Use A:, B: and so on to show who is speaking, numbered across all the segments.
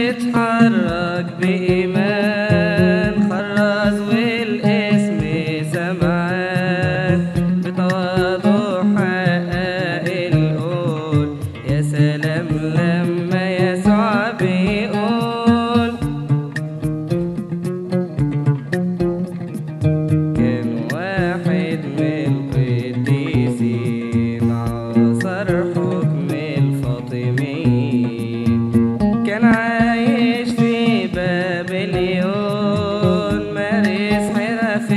A: اتحرك بإيمان خرز والاسم سمعان بتواضع حقق القول يا سلام لما يسوع بيقول كان واحد من القديسين عاصر حكم الفاطميين كان عايش في بابليون مارس حرف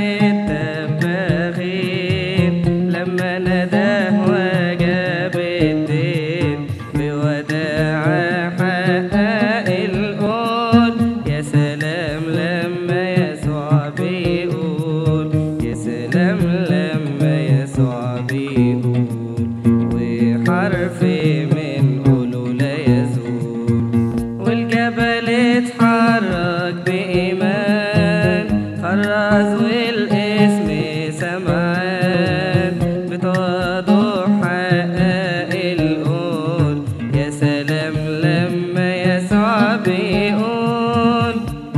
A: التباغين لما نداه وجاب الدين بوداع حقق القول يا سلام لما يسوع بيقول يا سلام لما يسوع بيقول وحرف من قوله لا يزول والجبل اتحرك بإيمان خرز والاسم سمعان بتواضع حقق القول يا سلام لما يسوع بيقول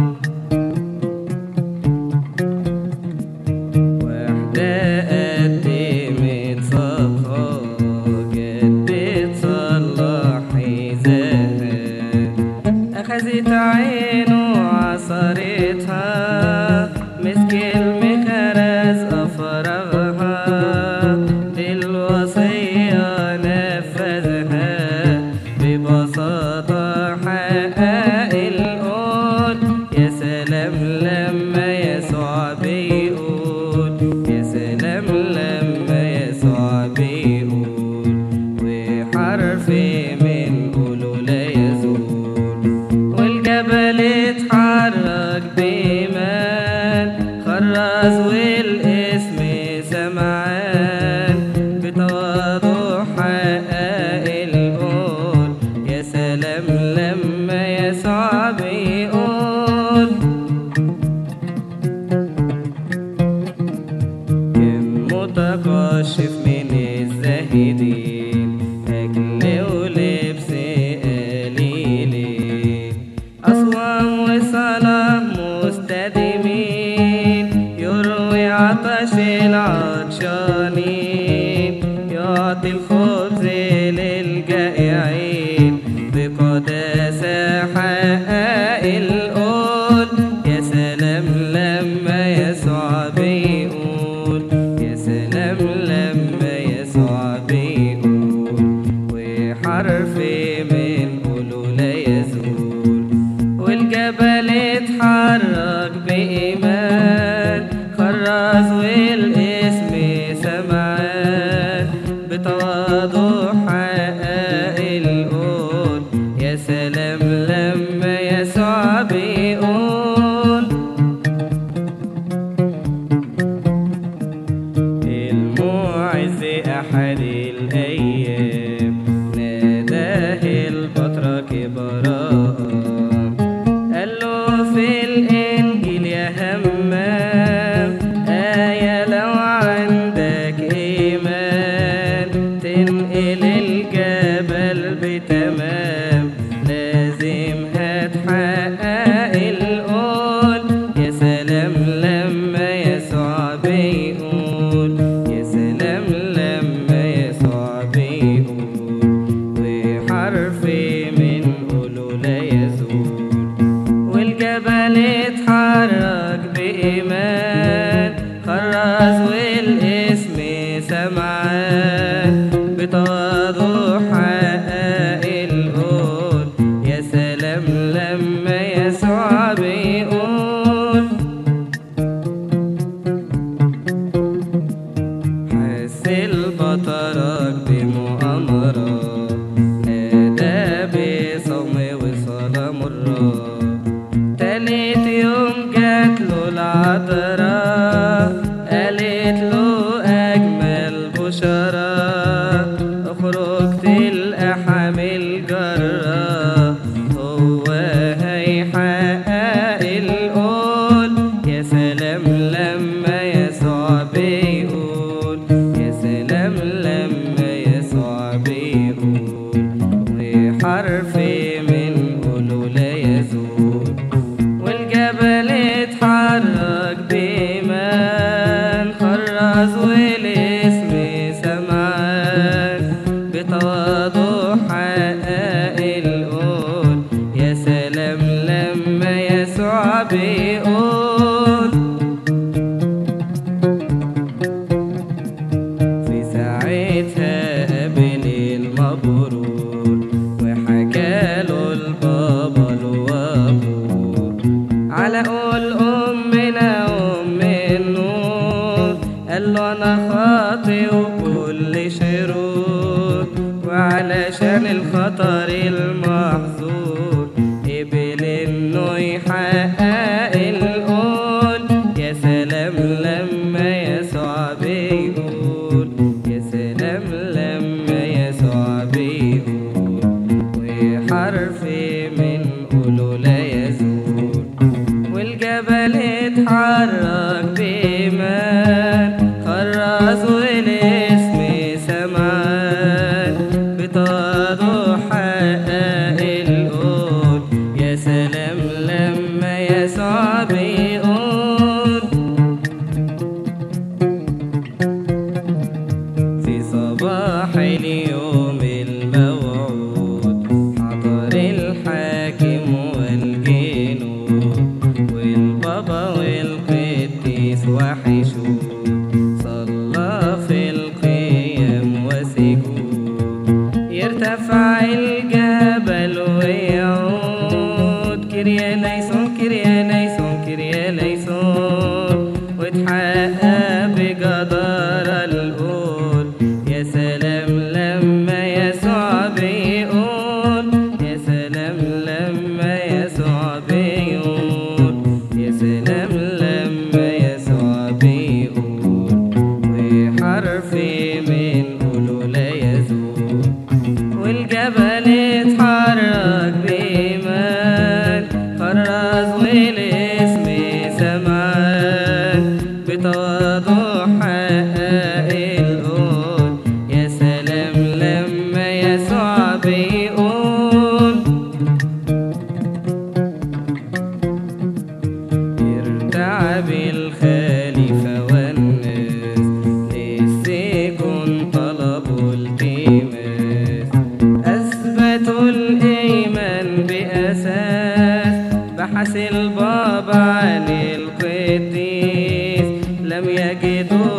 A: واحدة قدمت صفحة جدت صلح حذاها أخذت عينه عصرتها مسك المخرز أفرغها للوصية نفذها ببساطة حقق القول يا سلام لما يسوع بيقول يا سلام لما يسوع بيقول وحرف من قوله لا يزول والجبل اتحرك بإيمان خرز والاسم سمعان بتواضع حقق القول يا سلام لما يسوع بيقول كان متقشف من الزاهدين أكل ولبس قليلين أصوام وصلاة مستديمين يروي عطش العطشانين يعطي الخبز للجائعين بقداسة حقق القول يا سلام لما يسوع بيقول يا سلام لما يسوع بيقول وحرف من قوله لا يزول والجبل اتحرك بإيمان خرز والاسم سمعان بتواضع حقق القول يا سلام لما يسوع بيقول الموعظ أحد الأيام ناداه البطرك براء قال له في الإنجيل يا همام آية لو عندك إيمان تنقل الجبل بتمام لازم هتحقق القول يا سلام لما يسوع بيقول يا سلام لما يسوع بيقول وحرف من قوله لا يزول والجبل اتحرك بإيمان خرز والاسم سمعان بتواضع حقق القول يا سلام لما يسوع بيقول حس البطرك بمؤامرة نادى بصوم وصلاة مرة تالت يوم جات له العذراء قالت له أجمل بشرى اخرج تلقى حامل جرة هو هيحقق القول يا سلام لما يسوع بيقول يا سلام لما يسوع بيقول وحرف من قوله لا يزول طابور على قول أمنا أم النور قال له أنا خاطي وكل شرور وعلشان الخطر المحظور قبل إنه يحقق القول يا سلام لما يسوع بيقول يا سلام لما يسوع بيقول وحرف من قوله لا يزول والجبل اتحرك بإيمان خرز والاسم سمعان بتواضع حقق القول يا سلام لما يسوع بيقول في صباح اليوم الموعود حضر الحاكم والجنود والبابا والقديس وحشود صلى في القيام وسجود يرتفع الجبل ويعود كريا ليسون كريا ليسون كريا ليسون وتحقق بجدارة القول يا سلام لما يسوع بيقول يا سلام لما يسوع بيقول يا سلام لما يسوع بيقول وحرف من قوله لا يزول والجبل اتحرك بإيمان خرز والاسم سمعان بتواضع حقق القول يا سلام لما يسوع بيقول يرتعب الخليفة والناس للسجن طلبوا التماس أثبتوا الإيمان بأساس بحث البابا عن القديس لم يجدوا